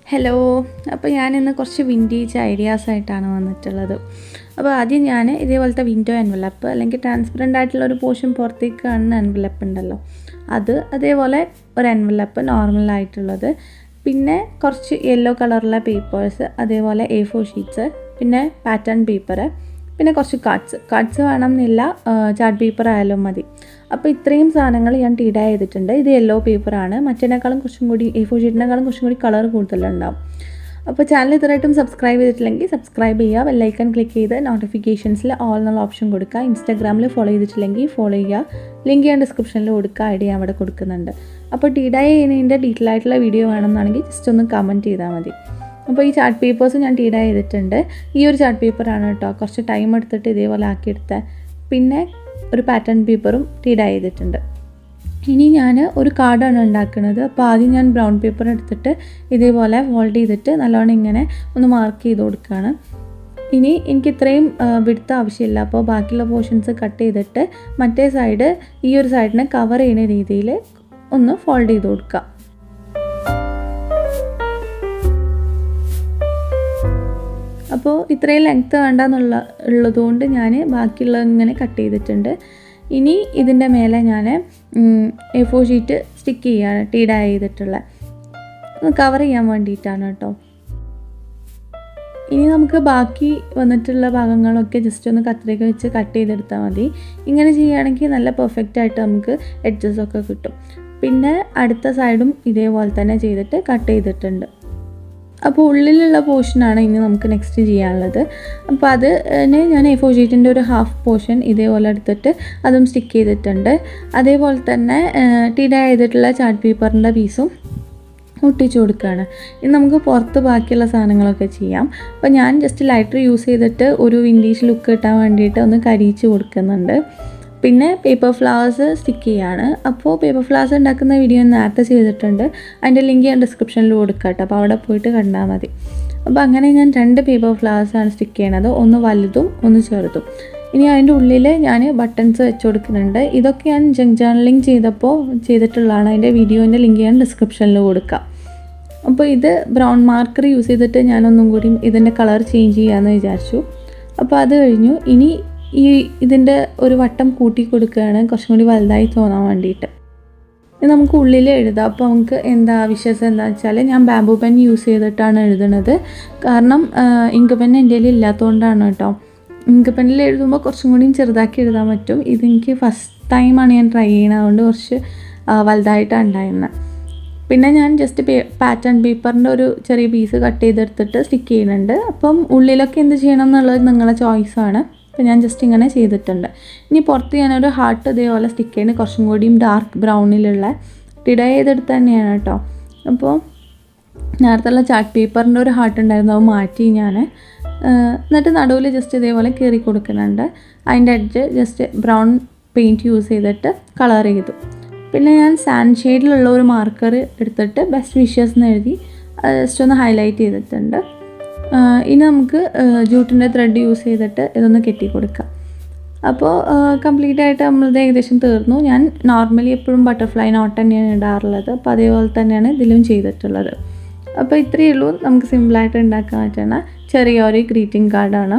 hello അപ്പോൾ ഞാനിന്ന് കുറച്ച് വിൻറ്റേജ് ഐഡിയാസ് ആയിട്ടാണ് വന്നിട്ടുള്ളത് അപ്പോൾ ആദ്യം ഞാൻ ഇതേപോലത്തെ വിൻഡോ എൻവലപ്പ് അല്ലെങ്കിൽ ട്രാൻസ്പെറൻ്റ് ആയിട്ടുള്ള ഒരു പോർഷൻ പുറത്തേക്ക് കാണുന്ന എൻവലപ്പ് ഉണ്ടല്ലോ അത് അതേപോലെ ഒരു എൻവലപ്പ് നോർമലായിട്ടുള്ളത് പിന്നെ കുറച്ച് യെല്ലോ കളറിലെ പേപ്പേഴ്സ് അതേപോലെ എ ഫോർ ഷീറ്റ്സ് പിന്നെ പാറ്റേൺ പേപ്പർ പിന്നെ കുറച്ച് കാർഡ്സ് കാർഡ്സ് വേണമെന്നില്ല ചാർട്ട് പേപ്പർ ആയാലും മതി അപ്പോൾ ഇത്രയും സാധനങ്ങൾ ഞാൻ ടീഡാ ചെയ്തിട്ടുണ്ട് ഇത് യെല്ലോ പേപ്പറാണ് മറ്റേനേക്കാളും കുറച്ചും കൂടി എ ഫോർ ഷീറ്റിനേക്കാളും കുറച്ചും കൂടി കളർ കൂടുതലുണ്ടാവും അപ്പോൾ ചാനൽ ഇതുവരെയായിട്ടും സബ്സ്ക്രൈബ് ചെയ്തിട്ടില്ലെങ്കിൽ സബ്സ്ക്രൈബ് ചെയ്യുക ബെല്ലൈക്കൺ ക്ലിക്ക് ചെയ്ത് നോട്ടിഫിക്കേഷൻസിൽ ഓൾ എന്നുള്ള ഓപ്ഷൻ കൊടുക്കുക ഇൻസ്റ്റാഗ്രാമിൽ ഫോളോ ചെയ്തിട്ടില്ലെങ്കിൽ ഫോളോ ചെയ്യുക ലിങ്ക് ഞാൻ ഡിസ്ക്രിപ്ഷനിൽ കൊടുക്കുക ഐ ഡി അവിടെ കൊടുക്കുന്നുണ്ട് അപ്പോൾ ടീഡായി ചെയ്യുന്നതിൻ്റെ ഡീറ്റെയിൽ ആയിട്ടുള്ള വീഡിയോ വേണമെന്നാണെങ്കിൽ ജസ്റ്റ് ഒന്ന് കമൻറ്റ് ചെയ്താൽ മതി അപ്പോൾ ഈ ചാർട്ട് പേപ്പേഴ്സ് ഞാൻ ടീഡാ ചെയ്തിട്ടുണ്ട് ഈ ഒരു ചാർട്ട് പേപ്പറാണ് കേട്ടോ കുറച്ച് ടൈം എടുത്തിട്ട് ഇതേപോലെ ആക്കിയെടുത്ത പിന്നെ ഒരു പാറ്റേൺ പേപ്പറും ടീഡാ ചെയ്തിട്ടുണ്ട് ഇനി ഞാൻ ഒരു കാർഡാണ് ഉണ്ടാക്കുന്നത് അപ്പോൾ ആദ്യം ഞാൻ ബ്രൗൺ പേപ്പർ എടുത്തിട്ട് ഇതേപോലെ ഫോൾഡ് ചെയ്തിട്ട് നല്ലോണം ഇങ്ങനെ ഒന്ന് മാർക്ക് ചെയ്ത് കൊടുക്കുകയാണ് ഇനി എനിക്ക് ഇത്രയും വിടുത്ത ആവശ്യമില്ല അപ്പോൾ ബാക്കിയുള്ള പോർഷൻസ് കട്ട് ചെയ്തിട്ട് മറ്റേ സൈഡ് ഈ ഒരു സൈഡിനെ കവർ ചെയ്യുന്ന രീതിയിൽ ഒന്ന് ഫോൾഡ് ചെയ്ത് കൊടുക്കുക അപ്പോൾ ഇത്രയും ലെങ്ത്ത് വേണ്ടെന്നുള്ള ഉള്ളതുകൊണ്ട് ഞാൻ ബാക്കിയുള്ളത് ഇങ്ങനെ കട്ട് ചെയ്തിട്ടുണ്ട് ഇനി ഇതിൻ്റെ മേലെ ഞാൻ എ ഫോർ ഷീറ്റ് സ്റ്റിക്ക് ചെയ്യാണ് ടീഡ ചെയ്തിട്ടുള്ള കവർ ചെയ്യാൻ വേണ്ടിയിട്ടാണ് കേട്ടോ ഇനി നമുക്ക് ബാക്കി വന്നിട്ടുള്ള ഭാഗങ്ങളൊക്കെ ജസ്റ്റ് ഒന്ന് കത്രിക വെച്ച് കട്ട് ചെയ്തെടുത്താൽ മതി ഇങ്ങനെ ചെയ്യുകയാണെങ്കിൽ നല്ല പെർഫെക്റ്റ് ആയിട്ട് നമുക്ക് എഡ്ജസ് ഒക്കെ കിട്ടും പിന്നെ അടുത്ത സൈഡും ഇതേപോലെ തന്നെ ചെയ്തിട്ട് കട്ട് ചെയ്തിട്ടുണ്ട് അപ്പോൾ ഉള്ളിലുള്ള പോർഷനാണ് ഇനി നമുക്ക് നെക്സ്റ്റ് ചെയ്യാനുള്ളത് അപ്പോൾ അത് ഞാൻ എ ഫോർ ഷീറ്റിൻ്റെ ഒരു ഹാഫ് പോർഷൻ ഇതേപോലെ എടുത്തിട്ട് അതും സ്റ്റിക്ക് ചെയ്തിട്ടുണ്ട് അതേപോലെ തന്നെ ടീഡ ചെയ്തിട്ടുള്ള ചാർട്ട് പേപ്പറിൻ്റെ പീസും ഒട്ടിച്ചു കൊടുക്കുകയാണ് ഇനി നമുക്ക് പുറത്ത് ബാക്കിയുള്ള സാധനങ്ങളൊക്കെ ചെയ്യാം അപ്പോൾ ഞാൻ ജസ്റ്റ് ലൈറ്റർ യൂസ് ചെയ്തിട്ട് ഒരു വിൻഡേജ് ലുക്ക് കിട്ടാൻ വേണ്ടിയിട്ട് ഒന്ന് കരിയിച്ച് കൊടുക്കുന്നുണ്ട് പിന്നെ പേപ്പർ ഫ്ലവേഴ്സ് സ്റ്റിക്ക് ചെയ്യാണ് അപ്പോൾ പേപ്പർ ഫ്ലവേഴ്സ് ഉണ്ടാക്കുന്ന വീഡിയോ നേരത്തെ ചെയ്തിട്ടുണ്ട് അതിൻ്റെ ലിങ്ക് ഞാൻ ഡിസ്ക്രിപ്ഷനിൽ കൊടുക്കാം കേട്ടോ അപ്പോൾ അവിടെ പോയിട്ട് കണ്ടാൽ മതി അപ്പോൾ അങ്ങനെ ഞാൻ രണ്ട് പേപ്പർ ഫ്ലവേഴ്സാണ് സ്റ്റിക്ക് ചെയ്യണത് ഒന്ന് വലുതും ഒന്ന് ചെറുതും ഇനി അതിൻ്റെ ഉള്ളിൽ ഞാൻ ബട്ടൺസ് വെച്ച് കൊടുക്കുന്നുണ്ട് ഇതൊക്കെ ഞാൻ ജങ് ജേർണലിങ് ചെയ്തപ്പോൾ ചെയ്തിട്ടുള്ളതാണ് അതിൻ്റെ വീഡിയോൻ്റെ ലിങ്ക് ഞാൻ ഡിസ്ക്രിപ്ഷനിൽ കൊടുക്കാം അപ്പോൾ ഇത് ബ്രൗൺ മാർക്കർ യൂസ് ചെയ്തിട്ട് ഞാനൊന്നും കൂടി ഇതിൻ്റെ കളർ ചേഞ്ച് ചെയ്യാമെന്ന് വിചാരിച്ചു അപ്പോൾ അത് കഴിഞ്ഞു ഇനി ഈ ഇതിൻ്റെ ഒരു വട്ടം കൂട്ടി കൊടുക്കുകയാണ് കുറച്ചും കൂടി വലുതായി തോന്നാൻ വേണ്ടിയിട്ട് നമുക്ക് ഉള്ളിൽ എഴുതാം അപ്പോൾ നമുക്ക് എന്താ വിശ്വാസം എന്താ വെച്ചാൽ ഞാൻ ബാമ്പു പെൻ യൂസ് ചെയ്തിട്ടാണ് എഴുതുന്നത് കാരണം ഇങ്ക് പെൻ എൻ്റെ കയ്യിൽ ഇല്ലാത്തതുകൊണ്ടാണ് കേട്ടോ ഇങ്ക് പെന്നിൽ എഴുതുമ്പോൾ കുറച്ചും കൂടിയും ചെറുതാക്കി എഴുതാൻ പറ്റും ഇതെനിക്ക് ഫസ്റ്റ് ടൈമാണ് ഞാൻ ട്രൈ ചെയ്യുന്നത് അതുകൊണ്ട് കുറച്ച് വലുതായിട്ടാണ് ഉണ്ടായിരുന്നത് പിന്നെ ഞാൻ ജസ്റ്റ് പേ പാറ്റേൺ പേപ്പറിൻ്റെ ഒരു ചെറിയ പീസ് കട്ട് ചെയ്തെടുത്തിട്ട് സ്റ്റിക്ക് ചെയ്യുന്നുണ്ട് അപ്പം ഉള്ളിലൊക്കെ എന്ത് ചെയ്യണം എന്നുള്ളത് നിങ്ങളുടെ ചോയ്സാണ് അപ്പോൾ ഞാൻ ജസ്റ്റ് ഇങ്ങനെ ചെയ്തിട്ടുണ്ട് ഇനി പുറത്ത് ഞാനൊരു ഹാർട്ട് ഇതേപോലെ സ്റ്റിക്ക് ചെയ്യുന്നത് കുറച്ചും കൂടിയും ഡാർക്ക് ബ്രൗണിലുള്ള ടിഡ ചെയ്തെടുത്ത് തന്നെയാണ് കേട്ടോ അപ്പോൾ നേരത്തുള്ള ചാർട്ട് പേപ്പറിൻ്റെ ഒരു ഹാർട്ട് ഉണ്ടായിരുന്നു അത് മാറ്റി ഞാൻ എന്നിട്ട് നടുവിൽ ജസ്റ്റ് ഇതേപോലെ കീറി കൊടുക്കുന്നുണ്ട് അതിൻ്റെ edge just brown paint use ചെയ്തിട്ട് കളർ ചെയ്തു പിന്നെ ഞാൻ സാൻഡ് ഷെയ്ഡിലുള്ള ഒരു മാർക്കർ എടുത്തിട്ട് ബെസ്റ്റ് വിഷസ് എന്ന് എഴുതി ജസ്റ്റ് ഒന്ന് ഹൈലൈറ്റ് ചെയ്തിട്ടുണ്ട് ഇനി നമുക്ക് ജൂട്ടിൻ്റെ ത്രെഡ് യൂസ് ചെയ്തിട്ട് ഇതൊന്ന് കെട്ടി കൊടുക്കാം അപ്പോൾ കംപ്ലീറ്റ് ആയിട്ട് നമ്മളത് ഏകദേശം തീർന്നു ഞാൻ നോർമലി എപ്പോഴും ബട്ടർഫ്ലൈ നോട്ട് തന്നെയാണ് ഇടാറുള്ളത് അപ്പോൾ അതേപോലെ തന്നെയാണ് ഇതിലും ചെയ്തിട്ടുള്ളത് അപ്പോൾ ഇത്രയേ ഉള്ളൂ നമുക്ക് സിമ്പിളായിട്ട് ഉണ്ടാക്കാൻ പറ്റുന്ന ചെറിയൊരു ഗ്രീറ്റിംഗ് കാർഡാണ്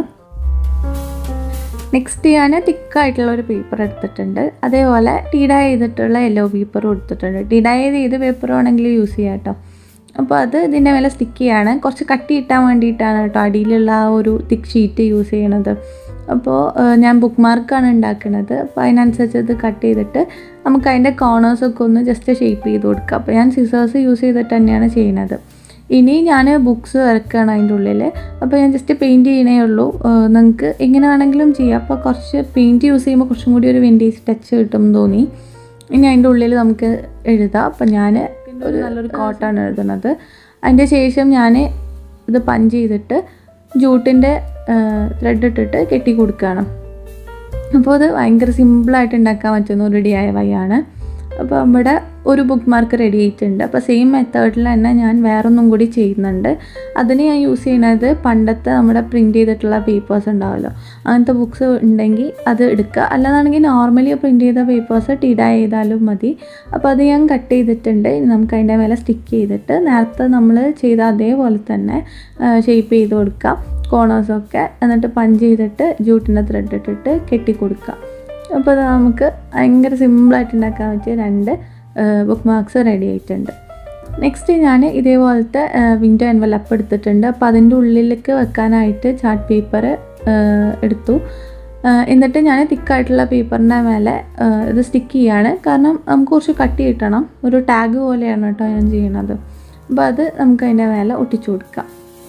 നെക്സ്റ്റ് ഞാൻ തിക്കായിട്ടുള്ള ഒരു പേപ്പർ എടുത്തിട്ടുണ്ട് അതേപോലെ ടീഡ ചെയ്തിട്ടുള്ള യെല്ലോ പേപ്പറും എടുത്തിട്ടുണ്ട് ടീഡ ചെയ്ത് ഏത് പേപ്പർ വേണമെങ്കിലും യൂസ് ചെയ്യാം കേട്ടോ അപ്പോൾ അത് ഇതിൻ്റെ മേലെ സ്റ്റിക്ക് ചെയ്യാണ് കുറച്ച് കട്ടി ഇട്ടാൻ വേണ്ടിയിട്ടാണ് കേട്ടോ അടിയിലുള്ള ആ ഒരു തിക്ക് ഷീറ്റ് യൂസ് ചെയ്യണത് അപ്പോൾ ഞാൻ ബുക്ക് മാർക്കാണ് ഉണ്ടാക്കുന്നത് അപ്പോൾ അതിനനുസരിച്ച് ഇത് കട്ട് ചെയ്തിട്ട് നമുക്ക് അതിൻ്റെ കോർണേഴ്സൊക്കെ ഒന്ന് ജസ്റ്റ് ഷേപ്പ് ചെയ്ത് കൊടുക്കുക അപ്പോൾ ഞാൻ സിസേഴ്സ് യൂസ് ചെയ്തിട്ട് തന്നെയാണ് ചെയ്യുന്നത് ഇനി ഞാൻ ബുക്സ് വരക്കുകയാണ് അതിൻ്റെ ഉള്ളിൽ അപ്പോൾ ഞാൻ ജസ്റ്റ് പെയിൻറ്റ് ചെയ്യണേ ഉള്ളൂ നിങ്ങൾക്ക് എങ്ങനെ വേണമെങ്കിലും ചെയ്യാം അപ്പോൾ കുറച്ച് പെയിൻറ്റ് യൂസ് ചെയ്യുമ്പോൾ കുറച്ചും കൂടി ഒരു വിൻറ്റേജ് ടച്ച് കിട്ടും തോന്നി ഇനി അതിൻ്റെ ഉള്ളിൽ നമുക്ക് എഴുതാം അപ്പം ഞാൻ ഒരു നല്ലൊരു കോട്ടാണ് എഴുതുന്നത് അതിൻ്റെ ശേഷം ഞാൻ ഇത് പഞ്ച് ചെയ്തിട്ട് ജൂട്ടിൻ്റെ ത്രെഡ് ഇട്ടിട്ട് കെട്ടി കൊടുക്കുകയാണ് അപ്പോൾ അത് ഭയങ്കര സിമ്പിളായിട്ട് ഉണ്ടാക്കാൻ പറ്റുന്ന ഒരു ഡി ഐ വൈ ആണ് അപ്പോൾ നമ്മുടെ ഒരു ബുക്ക് മാർക്ക് റെഡി ആയിട്ടുണ്ട് അപ്പോൾ സെയിം മെത്തേഡിൽ തന്നെ ഞാൻ വേറൊന്നും കൂടി ചെയ്യുന്നുണ്ട് അതിന് ഞാൻ യൂസ് ചെയ്യുന്നത് പണ്ടത്തെ നമ്മുടെ പ്രിൻറ്റ് ചെയ്തിട്ടുള്ള പേപ്പേഴ്സ് ഉണ്ടാവുമല്ലോ അങ്ങനത്തെ ബുക്ക്സ് ഉണ്ടെങ്കിൽ അത് എടുക്കുക അല്ലാതാണെങ്കിൽ നോർമലി പ്രിൻറ്റ് ചെയ്ത പേപ്പേഴ്സ് ടീഡാ ചെയ്താലും മതി അപ്പോൾ അത് ഞാൻ കട്ട് ചെയ്തിട്ടുണ്ട് ഇനി നമുക്ക് അതിൻ്റെ മേലെ സ്റ്റിക്ക് ചെയ്തിട്ട് നേരത്തെ നമ്മൾ ചെയ്ത അതേപോലെ തന്നെ ഷേപ്പ് ചെയ്ത് കൊടുക്കാം കോണേഴ്സൊക്കെ എന്നിട്ട് പഞ്ച് ചെയ്തിട്ട് ജൂട്ടിൻ്റെ ത്രെഡ് ഇട്ടിട്ട് കെട്ടി കൊടുക്കുക അപ്പോൾ അത് നമുക്ക് ഭയങ്കര സിമ്പിളായിട്ട് ഉണ്ടാക്കാൻ പറ്റിയ രണ്ട് ബുക്ക് മാർക്സ് റെഡി ആയിട്ടുണ്ട് നെക്സ്റ്റ് ഞാൻ ഇതേപോലത്തെ വിൻഡോ എൻവലപ്പ് എടുത്തിട്ടുണ്ട് അപ്പോൾ അതിൻ്റെ ഉള്ളിലേക്ക് വെക്കാനായിട്ട് ചാർട്ട് പേപ്പർ എടുത്തു എന്നിട്ട് ഞാൻ തിക്കായിട്ടുള്ള പേപ്പറിൻ്റെ മേലെ ഇത് സ്റ്റിക്ക് ചെയ്യാണ് കാരണം നമുക്ക് കുറച്ച് കട്ടി കിട്ടണം ഒരു ടാഗ് പോലെയാണ് കേട്ടോ ഞാൻ ചെയ്യണത് അപ്പോൾ അത് നമുക്ക് അതിൻ്റെ മേലെ ഒട്ടിച്ചു കൊടുക്കാം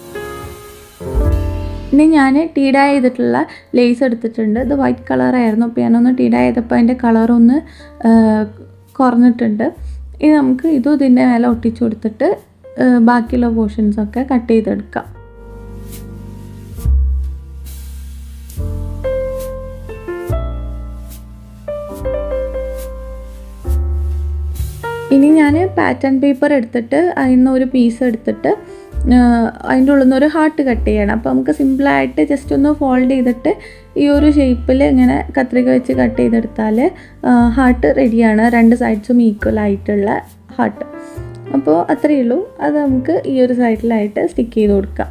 ഇനി ഞാൻ ടീഡാ ചെയ്തിട്ടുള്ള ലേസ് എടുത്തിട്ടുണ്ട് ഇത് വൈറ്റ് കളറായിരുന്നു അപ്പോൾ ഞാനൊന്ന് ടീഡാ ചെയ്തപ്പോൾ അതിൻ്റെ കളറൊന്ന് കുറഞ്ഞിട്ടുണ്ട് ഇനി നമുക്ക് ഇതും ഇതിൻ്റെ മേലെ ഒട്ടിച്ചു കൊടുത്തിട്ട് ബാക്കിയുള്ള പോർഷൻസൊക്കെ കട്ട് ചെയ്തെടുക്കാം ഇനി ഞാൻ പാറ്റേൺ പേപ്പർ എടുത്തിട്ട് അതിൽ നിന്ന് ഒരു പീസ് എടുത്തിട്ട് അതിൻ്റെ ഉള്ളിൽ നിന്ന് ഒരു ഹാർട്ട് കട്ട് ചെയ്യണം അപ്പോൾ നമുക്ക് സിമ്പിളായിട്ട് ജസ്റ്റ് ഒന്ന് ഫോൾഡ് ചെയ്തിട്ട് ഈ ഒരു ഷേപ്പിൽ ഇങ്ങനെ കത്രിക വെച്ച് കട്ട് ചെയ്തെടുത്താൽ ഹാർട്ട് റെഡിയാണ് രണ്ട് സൈഡ്സും ഈക്വൽ ആയിട്ടുള്ള ഹാർട്ട് അപ്പോൾ അത്രയേ ഉള്ളൂ അത് നമുക്ക് ഈ ഒരു സൈഡിലായിട്ട് സ്റ്റിക്ക് ചെയ്ത് കൊടുക്കാം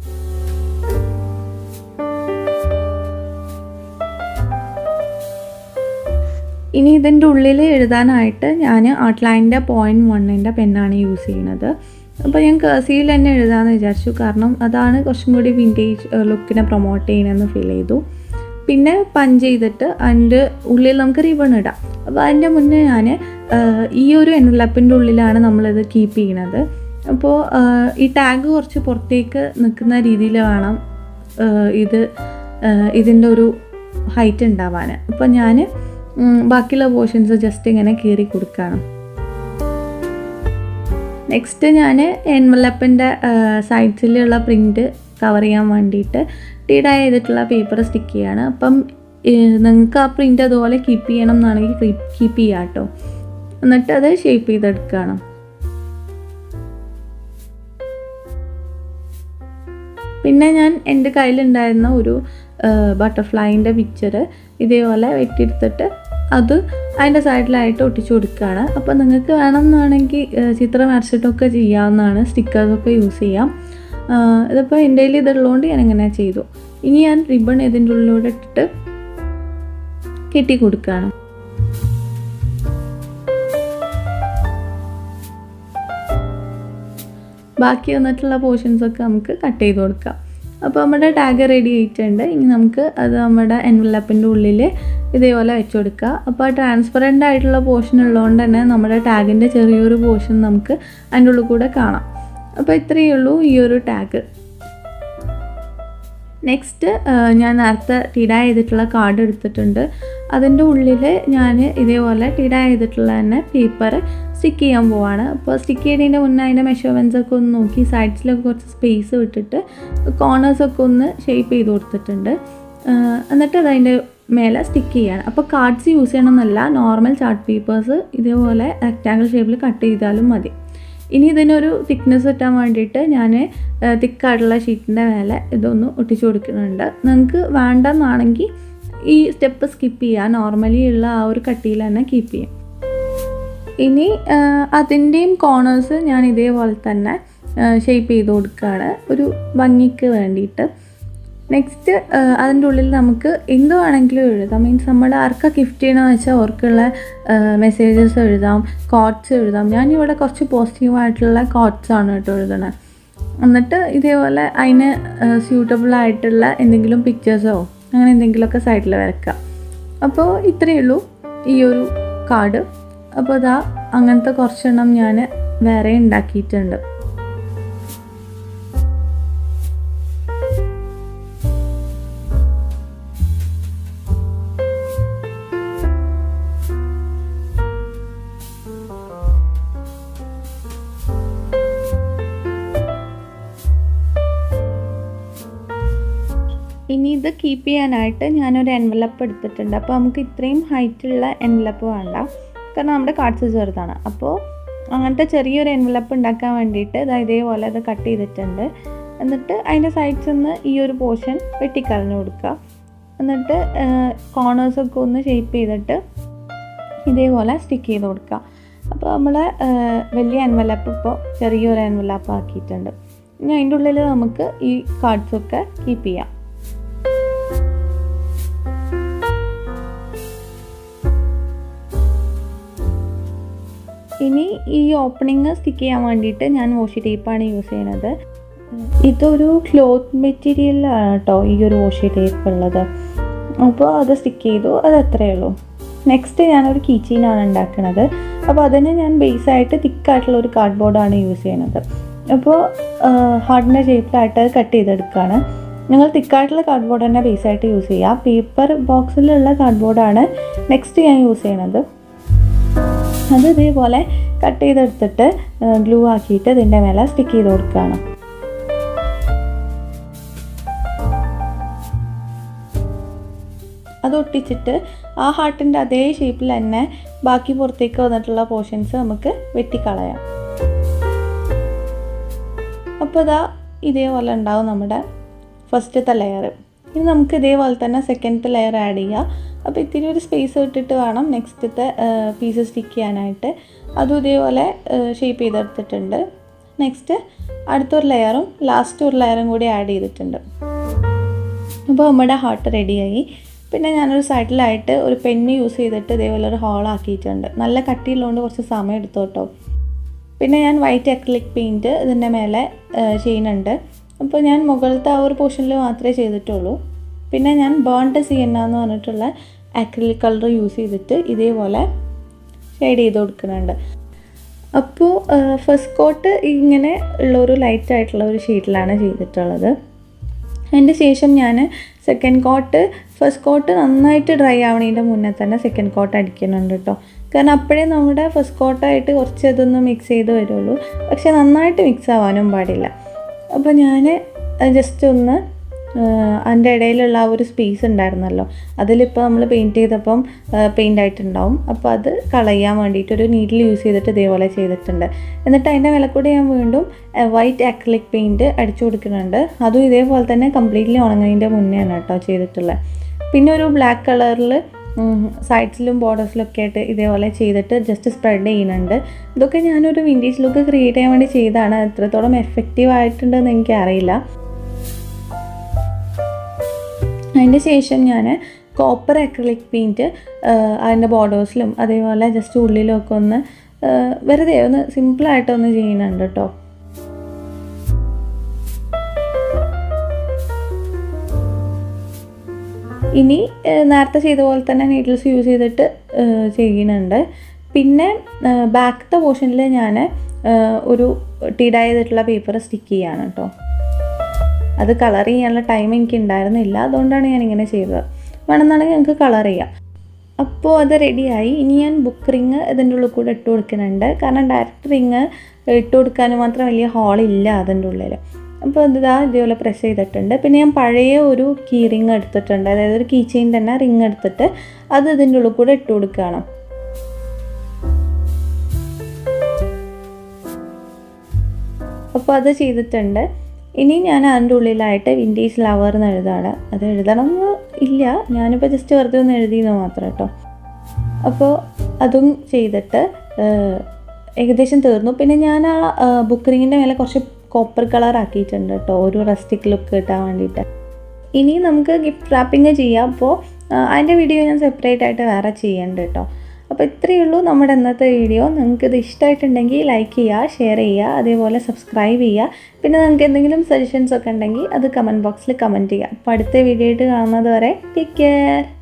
ഇനി ഇതിൻ്റെ ഉള്ളിൽ എഴുതാനായിട്ട് ഞാൻ ഔട്ട്ലൈനിൻ്റെ പോയിൻറ്റ് വണ്ണിൻ്റെ പെന്നാണ് യൂസ് ചെയ്യുന്നത് അപ്പോൾ ഞാൻ കേഴ്സിയിൽ തന്നെ എഴുതാമെന്ന് വിചാരിച്ചു കാരണം അതാണ് കുറച്ചും കൂടി വിൻറ്റേജ് ലുക്കിനെ പ്രൊമോട്ട് ചെയ്യണമെന്ന് ഫീൽ ചെയ്തു പിന്നെ പഞ്ച് ചെയ്തിട്ട് അതിൻ്റെ ഉള്ളിൽ നമുക്ക് റിബൺ ഇടാം അപ്പോൾ അതിൻ്റെ മുന്നേ ഞാൻ ഈ ഒരു എൻവലപ്പിൻ്റെ ഉള്ളിലാണ് നമ്മളിത് കീപ്പ് ചെയ്യണത് അപ്പോൾ ഈ ടാഗ് കുറച്ച് പുറത്തേക്ക് നിൽക്കുന്ന രീതിയിൽ വേണം ഇത് ഇതിൻ്റെ ഒരു ഹൈറ്റ് ഉണ്ടാവാൻ അപ്പോൾ ഞാൻ ബാക്കിയുള്ള പോർഷൻസ് ജസ്റ്റ് ഇങ്ങനെ കീറി കൊടുക്കുകയാണ് നെക്സ്റ്റ് ഞാൻ എൻവലപ്പിൻ്റെ സൈഡ്സിലുള്ള പ്രിൻറ്റ് കവർ ചെയ്യാൻ വേണ്ടിയിട്ട് ടീഡാ ചെയ്തിട്ടുള്ള പേപ്പർ സ്റ്റിക്ക് ചെയ്യാണ് അപ്പം നിങ്ങൾക്ക് ആ പ്രിൻ്റ് അതുപോലെ കീപ്പ് ചെയ്യണം എന്നാണെങ്കിൽ കീപ്പ് ചെയ്യാം കേട്ടോ എന്നിട്ട് അത് ഷേപ്പ് ചെയ്തെടുക്കുകയാണ് പിന്നെ ഞാൻ എൻ്റെ കയ്യിലുണ്ടായിരുന്ന ഒരു ബട്ടർഫ്ലൈൻ്റെ പിക്ചർ ഇതേപോലെ വെട്ടിയെടുത്തിട്ട് അത് അതിൻ്റെ സൈഡിലായിട്ട് ഒട്ടിച്ചു കൊടുക്കുകയാണ് അപ്പോൾ നിങ്ങൾക്ക് വേണമെന്നാണെങ്കിൽ ചിത്രം വരച്ചിട്ടൊക്കെ ചെയ്യാവുന്നതാണ് സ്റ്റിക്കേഴ്സൊക്കെ യൂസ് ചെയ്യാം ഇതിപ്പോൾ എൻ്റെ കയ്യിൽ ഇതുള്ളതുകൊണ്ട് ഞാൻ ഇങ്ങനെ ചെയ്തു ഇനി ഞാൻ റിബൺ ഇതിൻ്റെ ഉള്ളിലൂടെ ഇട്ടിട്ട് കെട്ടി കൊടുക്കുകയാണ് ബാക്കി വന്നിട്ടുള്ള പോർഷൻസൊക്കെ നമുക്ക് കട്ട് ചെയ്ത് കൊടുക്കാം അപ്പോൾ നമ്മുടെ ടാഗ് റെഡി ആയിട്ടുണ്ട് ഇനി നമുക്ക് അത് നമ്മുടെ എൻവലപ്പിൻ്റെ ഉള്ളിൽ ഇതേപോലെ വെച്ച് കൊടുക്കുക അപ്പോൾ ട്രാൻസ്പെറൻ്റ് ആയിട്ടുള്ള പോർഷൻ ഉള്ളതുകൊണ്ട് തന്നെ നമ്മുടെ ടാഗിൻ്റെ ചെറിയൊരു പോർഷൻ നമുക്ക് അതിൻ്റെ ഉള്ളിൽ കൂടെ കാണാം അപ്പോൾ ഇത്രയേ ഉള്ളൂ ഈ ഒരു ടാഗ് നെക്സ്റ്റ് ഞാൻ നേരത്തെ ടിഡാ ചെയ്തിട്ടുള്ള കാർഡ് എടുത്തിട്ടുണ്ട് അതിൻ്റെ ഉള്ളിൽ ഞാൻ ഇതേപോലെ ടിഡാ ചെയ്തിട്ടുള്ള തന്നെ പേപ്പർ സ്റ്റിക്ക് ചെയ്യാൻ പോവാണ് അപ്പോൾ സ്റ്റിക്ക് ചെയ്യുന്നതിൻ്റെ മുന്നേ അതിൻ്റെ മെഷർമെൻറ്റ്സ് ഒക്കെ ഒന്ന് നോക്കി സൈഡ്സിലൊക്കെ കുറച്ച് സ്പേസ് വിട്ടിട്ട് കോർണേഴ്സൊക്കെ ഒന്ന് ഷേപ്പ് ചെയ്ത് കൊടുത്തിട്ടുണ്ട് എന്നിട്ട് അത് അതിൻ്റെ മേലെ സ്റ്റിക്ക് ചെയ്യാണ് അപ്പോൾ കാർഡ്സ് യൂസ് ചെയ്യണമെന്നല്ല നോർമൽ ചാർട്ട് പേപ്പേഴ്സ് ഇതേപോലെ റെക്റ്റാങ്കിൾ ഷേപ്പിൽ കട്ട് ചെയ്താലും മതി ഇനി ഇതിനൊരു തിക്നെസ് കിട്ടാൻ വേണ്ടിയിട്ട് ഞാൻ തിക്കായിട്ടുള്ള ഷീറ്റിൻ്റെ മേലെ ഇതൊന്ന് ഒട്ടിച്ചു കൊടുക്കുന്നുണ്ട് നിങ്ങൾക്ക് വേണ്ടെന്നാണെങ്കിൽ ഈ സ്റ്റെപ്പ് സ്കിപ്പ് ചെയ്യുക നോർമലി ഉള്ള ആ ഒരു കട്ടിയിൽ തന്നെ കീപ്പ് ചെയ്യും ഇനി അതിൻ്റെയും കോർണേഴ്സ് ഞാൻ ഇതേപോലെ തന്നെ ഷേപ്പ് ചെയ്ത് കൊടുക്കുകയാണ് ഒരു ഭംഗിക്ക് വേണ്ടിയിട്ട് നെക്സ്റ്റ് അതിൻ്റെ ഉള്ളിൽ നമുക്ക് എന്ത് വേണമെങ്കിലും എഴുതാം മീൻസ് നമ്മൾ ആർക്കാ ഗിഫ്റ്റ് ചെയ്യണമെന്ന് വെച്ചാൽ അവർക്കുള്ള മെസ്സേജസ് എഴുതാം കോട്ട്സ് എഴുതാം ഞാനിവിടെ കുറച്ച് പോസിറ്റീവായിട്ടുള്ള കോട്ട്സ് ആണ് കേട്ടോ എഴുതണത് എന്നിട്ട് ഇതേപോലെ അതിന് സ്യൂട്ടബിൾ ആയിട്ടുള്ള എന്തെങ്കിലും പിക്ചേഴ്സോ അങ്ങനെ എന്തെങ്കിലുമൊക്കെ സൈഡിൽ വരയ്ക്കാം അപ്പോൾ ഇത്രയേ ഉള്ളൂ ഈ ഒരു കാർഡ് അപ്പോൾ ഇതാ അങ്ങനത്തെ കുറച്ചെണ്ണം ഞാൻ വേറെ ഉണ്ടാക്കിയിട്ടുണ്ട് ഇനി ഇത് കീപ്പ് ചെയ്യാനായിട്ട് ഞാനൊരു എൻവലപ്പ് എടുത്തിട്ടുണ്ട് അപ്പോൾ നമുക്ക് ഇത്രയും ഹൈറ്റുള്ള എൻവലപ്പ് വേണ്ട കാരണം നമ്മുടെ കാർഡ്സ് ചെറുതാണ് അപ്പോൾ അങ്ങനത്തെ ചെറിയൊരു എൻവലപ്പ് ഉണ്ടാക്കാൻ വേണ്ടിയിട്ട് ഇതാ ഇതേപോലെ അത് കട്ട് ചെയ്തിട്ടുണ്ട് എന്നിട്ട് അതിൻ്റെ സൈഡ്സിൽ നിന്ന് ഈ ഒരു പോർഷൻ വെട്ടിക്കളഞ്ഞു കൊടുക്കുക എന്നിട്ട് കോർണേഴ്സൊക്കെ ഒന്ന് ഷേപ്പ് ചെയ്തിട്ട് ഇതേപോലെ സ്റ്റിക്ക് ചെയ്ത് കൊടുക്കുക അപ്പോൾ നമ്മൾ വലിയ എൻവലപ്പ് ഇപ്പോൾ ചെറിയൊരു എൻവലപ്പ് ആക്കിയിട്ടുണ്ട് ഇനി അതിൻ്റെ ഉള്ളിൽ നമുക്ക് ഈ കാർഡ്സൊക്കെ കീപ്പ് ചെയ്യാം ഇനി ഈ ഓപ്പണിങ് സ്റ്റിക്ക് ചെയ്യാൻ വേണ്ടിയിട്ട് ഞാൻ വാഷി ടേപ്പാണ് യൂസ് ചെയ്യുന്നത് ഇതൊരു ക്ലോത്ത് മെറ്റീരിയലാണ് കേട്ടോ ഈ ഒരു വാഷി ടേപ്പ് ഉള്ളത് അപ്പോൾ അത് സ്റ്റിക്ക് ചെയ്തു അത് അത്രയേ ഉള്ളൂ നെക്സ്റ്റ് ഞാനൊരു കീച്ചീനാണ് ഉണ്ടാക്കുന്നത് അപ്പോൾ അതിന് ഞാൻ ബേസായിട്ട് തിക്കായിട്ടുള്ള ഒരു കാർഡ് ബോർഡാണ് യൂസ് ചെയ്യുന്നത് അപ്പോൾ ഹാർഡിൻ്റെ ഷേപ്പിലായിട്ട് കട്ട് ചെയ്തെടുക്കുകയാണ് നിങ്ങൾ തിക്കായിട്ടുള്ള കാർഡ് ബോർഡ് തന്നെ ബേസായിട്ട് യൂസ് ചെയ്യുക പേപ്പർ ബോക്സിലുള്ള കാർഡ് ബോർഡാണ് നെക്സ്റ്റ് ഞാൻ യൂസ് ചെയ്യണത് അത് ഇതേപോലെ കട്ട് ചെയ്തെടുത്തിട്ട് ഗ്ലൂ ആക്കിയിട്ട് ഇതിൻ്റെ മേലെ സ്റ്റിക്ക് ചെയ്ത് കൊടുക്കുകയാണ് അത് ഒട്ടിച്ചിട്ട് ആ ഹാർട്ടിൻ്റെ അതേ ഷേപ്പിൽ തന്നെ ബാക്കി പുറത്തേക്ക് വന്നിട്ടുള്ള പോർഷൻസ് നമുക്ക് വെട്ടിക്കളയാം അപ്പോൾ ഇതാ ഇതേപോലെ ഉണ്ടാവും നമ്മുടെ ഫസ്റ്റത്തെ ലെയർ ഇനി നമുക്ക് ഇതേപോലെ തന്നെ സെക്കൻഡത്തെ ലെയർ ആഡ് ചെയ്യുക അപ്പോൾ ഇത്തിരി ഒരു സ്പേസ് ഇട്ടിട്ട് വേണം നെക്സ്റ്റത്തെ പീസ് സ്റ്റിക്ക് ചെയ്യാനായിട്ട് അതും ഇതേപോലെ ഷേപ്പ് ചെയ്തെടുത്തിട്ടുണ്ട് നെക്സ്റ്റ് അടുത്തൊരു ലെയറും ലാസ്റ്റ് ഒരു ലെയറും കൂടി ആഡ് ചെയ്തിട്ടുണ്ട് അപ്പോൾ നമ്മുടെ ഹാർട്ട് റെഡിയായി പിന്നെ ഞാനൊരു സൈഡിലായിട്ട് ഒരു പെന്ന് യൂസ് ചെയ്തിട്ട് ഇതേപോലെ ഒരു ഹോൾ ആക്കിയിട്ടുണ്ട് നല്ല കട്ടിയുള്ളതുകൊണ്ട് കുറച്ച് സമയം എടുത്തു കേട്ടോ പിന്നെ ഞാൻ വൈറ്റ് അക്രിലിക് പെയിൻറ്റ് ഇതിൻ്റെ മേലെ ചെയ്യുന്നുണ്ട് അപ്പോൾ ഞാൻ മുകളിലത്തെ ആ ഒരു പോർഷനിൽ മാത്രമേ ചെയ്തിട്ടുള്ളൂ പിന്നെ ഞാൻ ബേൺഡ് സിയന്ന എന്ന് പറഞ്ഞിട്ടുള്ള അക്രിലിക് കളർ യൂസ് ചെയ്തിട്ട് ഇതേപോലെ ഷെയ്ഡ് ചെയ്ത് കൊടുക്കുന്നുണ്ട് അപ്പോൾ ഫസ്റ്റ് കോട്ട് ഇങ്ങനെ ഉള്ളൊരു ലൈറ്റ് ആയിട്ടുള്ള ഒരു ഷീറ്റിലാണ് ചെയ്തിട്ടുള്ളത് അതിൻ്റെ ശേഷം ഞാൻ സെക്കൻഡ് കോട്ട് ഫസ്റ്റ് കോട്ട് നന്നായിട്ട് ഡ്രൈ ആവണതിൻ്റെ മുന്നേ തന്നെ സെക്കൻഡ് കോട്ട് അടിക്കുന്നുണ്ട് കേട്ടോ കാരണം അപ്പോഴേ നമ്മുടെ ഫസ്റ്റ് കോട്ടായിട്ട് കുറച്ച് ഇതൊന്ന് മിക്സ് ചെയ്ത് വരുള്ളൂ പക്ഷേ നന്നായിട്ട് മിക്സ് ആവാനും പാടില്ല അപ്പോൾ ഞാൻ ജസ്റ്റ് ഒന്ന് അതിൻ്റെ ഇടയിലുള്ള ആ ഒരു സ്പേസ് ഉണ്ടായിരുന്നല്ലോ അതിലിപ്പോൾ നമ്മൾ പെയിൻറ്റ് ചെയ്തപ്പം പെയിൻ്റ് ആയിട്ടുണ്ടാവും അപ്പോൾ അത് കളയാൻ വേണ്ടിയിട്ട് ഒരു നീഡിൽ യൂസ് ചെയ്തിട്ട് ഇതേപോലെ ചെയ്തിട്ടുണ്ട് എന്നിട്ട് അതിൻ്റെ വില കൂടി ഞാൻ വീണ്ടും വൈറ്റ് അക്രിലിക് പെയിൻറ്റ് അടിച്ചു കൊടുക്കുന്നുണ്ട് അതും ഇതേപോലെ തന്നെ കംപ്ലീറ്റ്ലി ഉണങ്ങുന്നതിൻ്റെ മുന്നെയാണ് കേട്ടോ ചെയ്തിട്ടുള്ളത് പിന്നെ ഒരു ബ്ലാക്ക് കളറിൽ സൈഡ്സിലും ബോർഡേഴ്സിലൊക്കെ ആയിട്ട് ഇതേപോലെ ചെയ്തിട്ട് ജസ്റ്റ് സ്പ്രെഡ് ചെയ്യുന്നുണ്ട് ഇതൊക്കെ ഞാനൊരു വിൻറ്റേജ് ലുക്ക് ക്രിയേറ്റ് ചെയ്യാൻ വേണ്ടി ചെയ്തതാണ് എത്രത്തോളം എഫക്റ്റീവ് ആയിട്ടുണ്ടെന്ന് എനിക്കറിയില്ല അതിൻ്റെ ശേഷം ഞാൻ കോപ്പർ അക്രലിക് പെയിൻറ്റ് അതിൻ്റെ ബോർഡേഴ്സിലും അതേപോലെ ജസ്റ്റ് ഉള്ളിലും ഒക്കെ ഒന്ന് വെറുതെ ഒന്ന് സിമ്പിളായിട്ടൊന്ന് ചെയ്യുന്നുണ്ട് കേട്ടോ ഇനി നേരത്തെ ചെയ്ത പോലെ തന്നെ നീഡിൽസ് യൂസ് ചെയ്തിട്ട് ചെയ്യുന്നുണ്ട് പിന്നെ ബാക്കത്തെ പോർഷനിൽ ഞാൻ ഒരു ടീഡ് ചെയ്തിട്ടുള്ള പേപ്പർ സ്റ്റിക്ക് ചെയ്യാണ് കേട്ടോ അത് കളർ ചെയ്യാനുള്ള ടൈം എനിക്ക് ഉണ്ടായിരുന്നില്ല അതുകൊണ്ടാണ് ഞാൻ ഇങ്ങനെ ചെയ്തത് വേണമെന്നാണെങ്കിൽ ഞങ്ങൾക്ക് കളർ ചെയ്യാം അപ്പോൾ അത് റെഡിയായി ഇനി ഞാൻ ബുക്ക് റിങ് ഇതിൻ്റെ ഉള്ളിൽ കൂടെ ഇട്ട് കൊടുക്കുന്നുണ്ട് കാരണം ഡയറക്റ്റ് റിങ് ഇട്ട് കൊടുക്കാൻ മാത്രം വലിയ ഹോളില്ല അതിൻ്റെ ഉള്ളിൽ അപ്പോൾ ഇതാ ഇതേപോലെ പ്രസ് ചെയ്തിട്ടുണ്ട് പിന്നെ ഞാൻ പഴയ ഒരു കീ റിങ് എടുത്തിട്ടുണ്ട് അതായത് ഒരു കീ ചെയിൻ തന്നെ റിങ് എടുത്തിട്ട് അത് ഇതിൻ്റെ ഉള്ളിൽ കൂടെ ഇട്ട് കൊടുക്കുകയാണ് അപ്പോൾ അത് ചെയ്തിട്ടുണ്ട് ഇനി ഞാൻ അതിൻ്റെ ഉള്ളിലായിട്ട് വിൻറ്റേജ് ലവർ എന്ന് എഴുതാണ് അത് എഴുതണം എന്ന് ഇല്ല ഞാനിപ്പോൾ ജസ്റ്റ് വെറുതെ ഒന്ന് എഴുതിയെന്ന് മാത്രം കേട്ടോ അപ്പോൾ അതും ചെയ്തിട്ട് ഏകദേശം തീർന്നു പിന്നെ ഞാൻ ആ ബുക്ക് റിങ്ങിൻ്റെ മേലെ കുറച്ച് കോപ്പർ കളർ ആക്കിയിട്ടുണ്ട് കേട്ടോ ഒരു റസ്റ്റിക് ലുക്ക് കിട്ടാൻ വേണ്ടിയിട്ട് ഇനി നമുക്ക് ഗിഫ്റ്റ് റാപ്പിംഗ് ചെയ്യാം അപ്പോൾ അതിൻ്റെ വീഡിയോ ഞാൻ സെപ്പറേറ്റ് ആയിട്ട് വേറെ ചെയ്യേണ്ട കേട്ടോ അപ്പോൾ ഇത്രയേ ഉള്ളൂ നമ്മുടെ ഇന്നത്തെ വീഡിയോ നിങ്ങൾക്ക് ഇത് ഇഷ്ടമായിട്ടുണ്ടെങ്കിൽ ലൈക്ക് ചെയ്യുക ഷെയർ ചെയ്യുക അതേപോലെ സബ്സ്ക്രൈബ് ചെയ്യുക പിന്നെ നിങ്ങൾക്ക് എന്തെങ്കിലും സജഷൻസ് ഒക്കെ ഉണ്ടെങ്കിൽ അത് കമൻറ്റ് ബോക്സിൽ കമൻറ്റ് ചെയ്യുക അപ്പോൾ അടുത്ത വീഡിയോ ആയിട്ട് കാണുന്നത് വരെ ടേക്ക് കെയർ